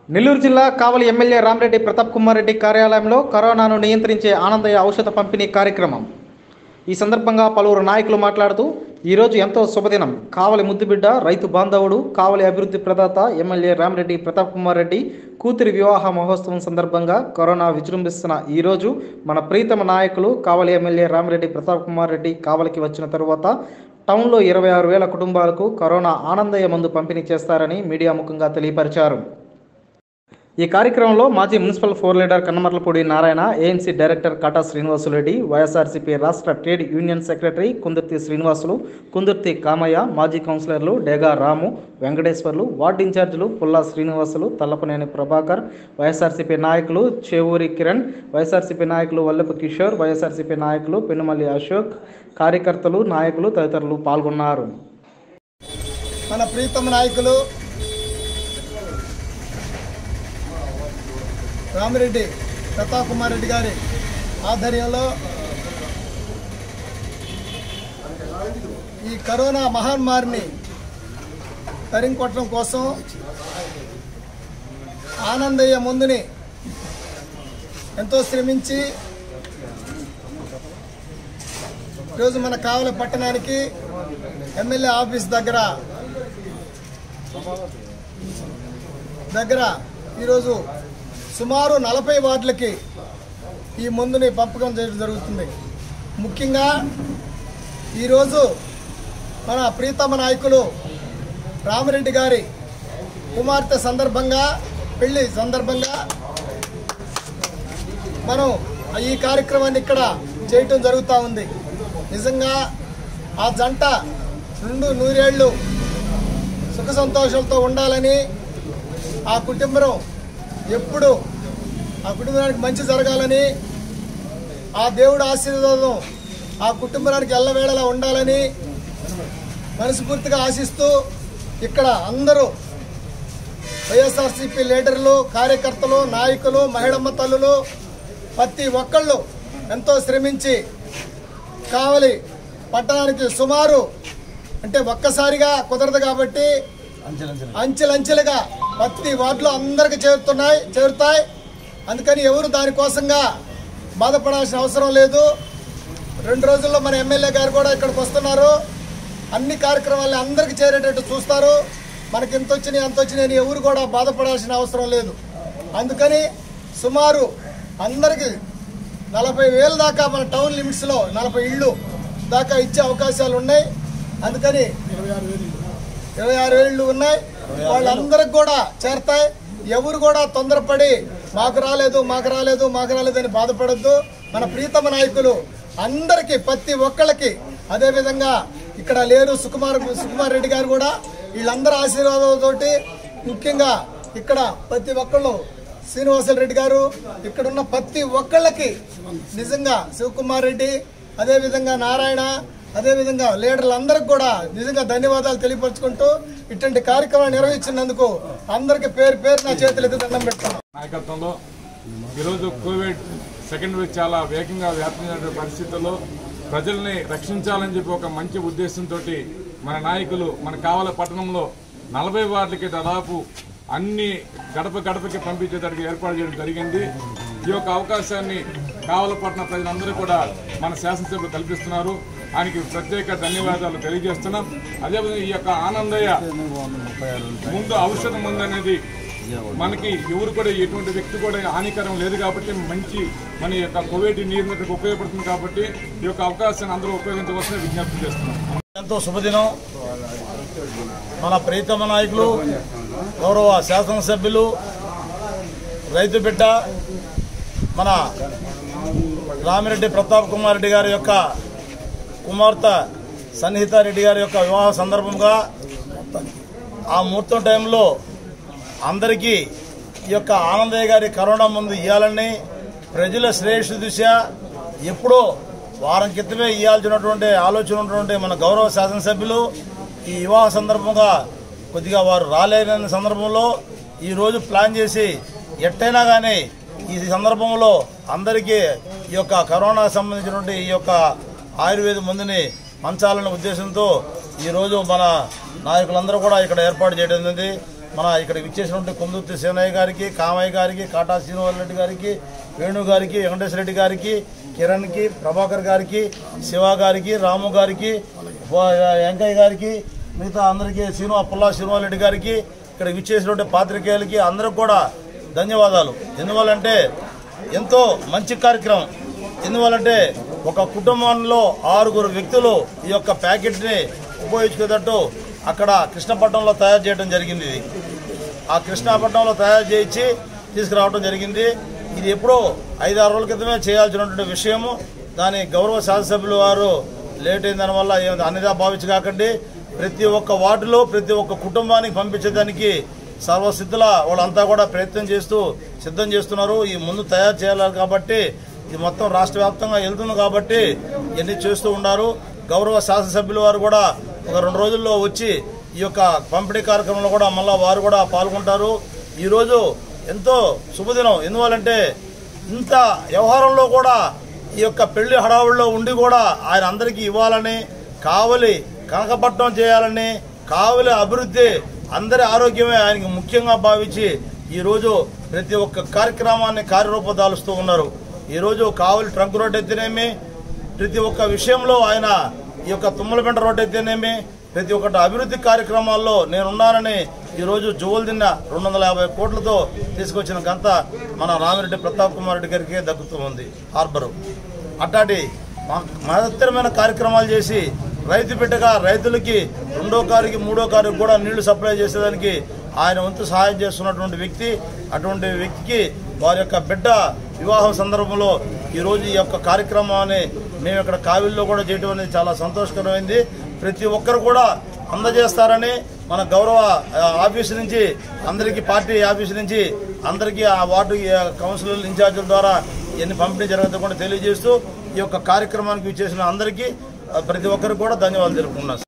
నెల్లూరు జిల్లా కావలి ఎమ్మెల్యే రామరెడ్డి ప్రతాప్ కుమార్ రెడ్డి కార్యాలయంలో కరోనాను నియంత్రించే ఆనందయ్య ఔషధ పంపిణీ కార్యక్రమం ఈ సందర్భంగా పలువురు నాయకులు మాట్లాడుతూ ఈరోజు ఎంతో శుభదినం కావలి ముద్దుబిడ్డ రైతు బాంధవుడు కావలి అభివృద్ధి ప్రదాత ఎమ్మెల్యే రామరెడ్డి ప్రతాప్ కుమార్ రెడ్డి కూతురి వివాహ మహోత్సవం సందర్భంగా కరోనా విజృంభిస్తున్న ఈరోజు మన ప్రీతమ నాయకులు కావలి ఎమ్మెల్యే రామరెడ్డి ప్రతాప్ కుమార్ రెడ్డి కావలికి వచ్చిన తరువాత టౌన్లో ఇరవై ఆరు వేల కుటుంబాలకు కరోనా ఆనందయ్య మందు పంపిణీ చేస్తారని మీడియా ముఖంగా తెలియపరిచారు ఈ కార్యక్రమంలో మాజీ municipal four leader కన్నమర్లపూడి Narayana ANC director కాటా శ్రీనివాసులరెడ్డి వైఎస్ఆర్సీపీ రాష్ట్ర trade union secretary Kundurthi Srinivasulu Kundurthi Kamayya మాజీ కౌన్సిలర్లు డేగా రాము వెంకటేశ్వర్లు వార్డు ఇన్ఛార్జీలు పుల్లా శ్రీనివాసులు తల్లపనేని ప్రభాకర్ వైఎస్ఆర్సీపీ నాయకులు చేవూరి కిరణ్ వైఎస్ఆర్సీపీ నాయకులు వల్లపు కిషోర్ వైఎస్ఆర్సీపీ నాయకులు పెనుమల్లి అశోక్ కార్యకర్తలు నాయకులు తదితరులు పాల్గొన్నారు మన ప్రీతమ నాయకులు రామిరెడ్డి ప్రతాప్ కుమార్ రెడ్డి గారి ఆధ్వర్యంలో ఈ కరోనా మహమ్మారిని తరింకొట్టడం కోసం ఆనందయ్య ముందుని ఎంతో శ్రమించి ఈరోజు మన కావలి పట్టణానికి ఎమ్మెల్యే ఆఫీస్ దగ్గర దగ్గర ఈరోజు సుమారు నలభై వార్డులకి ఈ మందుని పంపకం చేయడం జరుగుతుంది ముఖ్యంగా ఈరోజు మన ప్రీతమ నాయకులు రామిరెడ్డి గారి కుమార్తె సందర్భంగా పెళ్లి సందర్భంగా మనం ఈ కార్యక్రమాన్ని ఇక్కడ చేయటం జరుగుతూ ఉంది నిజంగా ఆ జంట రెండు నూరేళ్ళు సుఖ సంతోషాలతో ఉండాలని ఆ కుటుంబం ఎప్పుడు ఆ కుటుంబానికి మంచి జరగాలని ఆ దేవుడు ఆశీర్వాదం ఆ కుటుంబానికి ఎల్లవేళలా ఉండాలని మనస్ఫూర్తిగా ఆశిస్తూ ఇక్కడ అందరూ వైఎస్ఆర్సీపీ లీడర్లు కార్యకర్తలు నాయకులు మహిళమ్మ తల్లులు ప్రతి ఒక్కళ్ళు ఎంతో శ్రమించి కావలి పట్టణానికి సుమారు అంటే ఒక్కసారిగా కుదరదు కాబట్టి అంచెలంచెలుగా ప్రతి వార్డులో అందరికి చేరుతున్నాయి చేరుతాయి అందుకని ఎవరు దానికోసంగా బాధపడాల్సిన అవసరం లేదు రెండు రోజుల్లో మన ఎమ్మెల్యే గారు కూడా ఇక్కడికి వస్తున్నారు అన్ని కార్యక్రమాలు అందరికి చేరేటట్టు చూస్తారు మనకి ఎంత వచ్చినాయి అంత వచ్చినాయి అని ఎవరు కూడా బాధపడాల్సిన అవసరం లేదు అందుకని సుమారు అందరికి నలభై వేల దాకా మన టౌన్ లిమిట్స్లో నలభై ఇళ్ళు దాకా ఇచ్చే అవకాశాలు ఉన్నాయి అందుకని ఇరవై ఆరు వేళ్ళు ఉన్నాయి వాళ్ళందరికి కూడా చేరతాయి ఎవరు కూడా తొందరపడి మాకు రాలేదు మాకు రాలేదు మాకు రాలేదు అని బాధపడద్దు మన ప్రీతమ నాయకులు అందరికీ ప్రతి ఒక్కళ్ళకి అదేవిధంగా ఇక్కడ లేరు సుకుమార్ సుకుమార్ రెడ్డి గారు కూడా వీళ్ళందరి ఆశీర్వాదంతోటి ముఖ్యంగా ఇక్కడ ప్రతి ఒక్కళ్ళు శ్రీనివాస రెడ్డి గారు ఇక్కడ ఉన్న ప్రతి ఒక్కళ్ళకి నిజంగా శివకుమార్ రెడ్డి అదేవిధంగా నారాయణ అదేవిధంగా లీడర్లందరికీ కూడా నిజంగా ధన్యవాదాలు తెలియపరుచుకుంటూ ఇటువంటి కార్యక్రమాలు నిర్వహించినందుకు అందరికీ పేరు పేరు నా చేతులెత్తి దండం పెడుతున్నాను నాయకత్వంలో ఈరోజు కోవిడ్ సెకండ్ వేవ్ చాలా వేగంగా వ్యాపించిన పరిస్థితుల్లో ప్రజల్ని రక్షించాలని చెప్పి ఒక మంచి ఉద్దేశంతో మన నాయకులు మన కావల పట్టణంలో నలభై వార్డులకి దాదాపు అన్ని గడప గడపకి పంపించేదానికి ఏర్పాటు చేయడం జరిగింది ఈ యొక్క అవకాశాన్ని కావలపట్న ప్రజలందరూ కూడా మన శాసనసభ్యులు కల్పిస్తున్నారు ఆయనకి ప్రత్యేక ధన్యవాదాలు తెలియజేస్తున్నాం అదేవిధంగా ఈ యొక్క ఆనందయ్య ముందు ఔషధం ముందనేది మనకి ఎవరు కూడా ఎటువంటి వ్యక్తి కూడా హానికరం లేదు కాబట్టి మంచి మన యొక్క కోవిడ్ నియంత్రణకు ఉపయోగపడుతుంది కాబట్టి ఈ యొక్క అవకాశాన్ని అందరూ ఉపయోగించవలసిన విజ్ఞప్తి చేస్తున్నాం ఎంతో శుభదినం మన ప్రీతమ నాయకులు గౌరవ శాసనసభ్యులు రైతు బిడ్డ మన రామిరెడ్డి ప్రతాప్ కుమార్ రెడ్డి గారి యొక్క కుమార్తె సన్నిహిత రెడ్డి గారి యొక్క వివాహ సందర్భంగా ఆ ముహూర్తం టైంలో అందరికీ ఈ యొక్క ఆనందయ్య గారి కరోనా ముందు ఇవ్వాలని ప్రజల శ్రేయస్సు దిశ ఎప్పుడో వారం క్రితమే ఇవ్వాల్సినటువంటి ఆలోచన ఉన్నటువంటి మన గౌరవ శాసనసభ్యులు ఈ వివాహ సందర్భంగా కొద్దిగా వారు రాలేని సందర్భంలో ఈరోజు ప్లాన్ చేసి ఎట్టయినా కానీ ఈ సందర్భంలో అందరికీ ఈ యొక్క కరోనా సంబంధించినటువంటి ఈ యొక్క ఆయుర్వేద మందుని పంచాలనే ఉద్దేశంతో ఈరోజు మన నాయకులందరూ కూడా ఇక్కడ ఏర్పాటు చేయడం జరిగింది మన ఇక్కడ విచ్చేసినటువంటి కొందుర్తి సేనయ్య గారికి కామయ్య గారికి కాటా శ్రీనివాస్ రెడ్డి గారికి వేణు గారికి వెంకటేశ్వర రెడ్డి గారికి కిరణ్కి ప్రభాకర్ గారికి శివ గారికి రాము గారికి బో- వెంకయ్య గారికి మిగతా అందరికీ శ్రీను పుల్లా శ్రీనివాస్ రెడ్డి గారికి ఇక్కడ విచ్చేసినటువంటి పాత్రికేయులకి అందరికి కూడా ధన్యవాదాలు ఎందువల్లంటే ఎంతో మంచి కార్యక్రమం ఎందువల్లంటే ఒక కుటుంబంలో ఆరుగురు వ్యక్తులు ఈ యొక్క ప్యాకెట్ని ఉపయోగించుకునేటట్టు అక్కడ కృష్ణపట్నంలో తయారు చేయడం జరిగింది ఇది ఆ కృష్ణాపట్నంలో తయారు చేయించి తీసుకురావడం జరిగింది ఇది ఎప్పుడో ఐదారు రోజుల క్రితమే చేయాల్సినటువంటి విషయము దాని గౌరవ శాసనసభ్యులు వారు లేట్ అయిన దానివల్ల ఏం అన్నిదా భావించి కాకండి ప్రతి ఒక్క వార్డులో ప్రతి ఒక్క కుటుంబానికి పంపించేదానికి సర్వస్థితుల వాళ్ళంతా కూడా ప్రయత్నం చేస్తూ సిద్ధం చేస్తున్నారు ఈ ముందు తయారు చేయాలి కాబట్టి ఇది మొత్తం రాష్ట్ర వ్యాప్తంగా వెళ్తుంది కాబట్టి ఇవన్నీ చేస్తూ ఉన్నారు గౌరవ శాసనసభ్యుల వారు కూడా ఒక రెండు రోజుల్లో వచ్చి ఈ యొక్క పంపిణీ కార్యక్రమంలో కూడా మళ్ళా వారు కూడా పాల్గొంటారు ఈరోజు ఎంతో శుభదినం ఎందువల్లంటే ఇంత వ్యవహారంలో కూడా ఈ యొక్క పెళ్లి హడావుల్లో ఉండి కూడా ఆయన అందరికీ ఇవ్వాలని కావలి కనకపట్నం చేయాలని కావలి అభివృద్ధి అందరి ఆరోగ్యమే ఆయనకి ముఖ్యంగా భావించి ఈరోజు ప్రతి ఒక్క కార్యక్రమాన్ని కార్యరూపం దాలుస్తూ ఉన్నారు ఈరోజు కావలి ట్రంక్ రోడ్ అయితేనేమి ప్రతి ఒక్క విషయంలో ఆయన ఈ యొక్క తుమ్మలపెంట రోడ్ అయితేనేమి ప్రతి ఒక్కటి అభివృద్ధి కార్యక్రమాల్లో నేనున్నానని ఈరోజు జోల్దిన్న రెండు వందల యాభై కోట్లతో తీసుకొచ్చిన గంత మన రామిరెడ్డి ప్రతాప్ కుమార్ రెడ్డి గారికి దక్కుతూ ఉంది హార్బరు అట్లాంటి మ- మహత్తరమైన కార్యక్రమాలు చేసి రైతు బిడ్డగా రైతులకి రెండో కారుకి మూడో కారుకి కూడా నీళ్లు సప్లై చేసేదానికి ఆయన వంతు సహాయం చేస్తున్నటువంటి వ్యక్తి అటువంటి వ్యక్తికి వారి యొక్క బిడ్డ వివాహం సందర్భంలో ఈరోజు ఈ యొక్క కార్యక్రమాన్ని మేము ఇక్కడ కావిల్లో కూడా చేయడం అనేది చాలా సంతోషకరమైంది ప్రతి ఒక్కరు కూడా అందజేస్తారని మన గౌరవ ఆ, ఆఫీసు నుంచి అందరికీ పార్టీ ఆఫీసు నుంచి అందరికీ ఆ వార్డు ఆ, కౌన్సిలర్ ఇన్ఛార్జీల ద్వారా ఇవన్నీ పంపిణీ జరుగుతుందని కూడా తెలియజేస్తూ ఈ యొక్క కార్యక్రమానికి చేసిన అందరికీ ఆ, ప్రతి ఒక్కరికి కూడా ధన్యవాదాలు తెలుపుకున్నాను సార్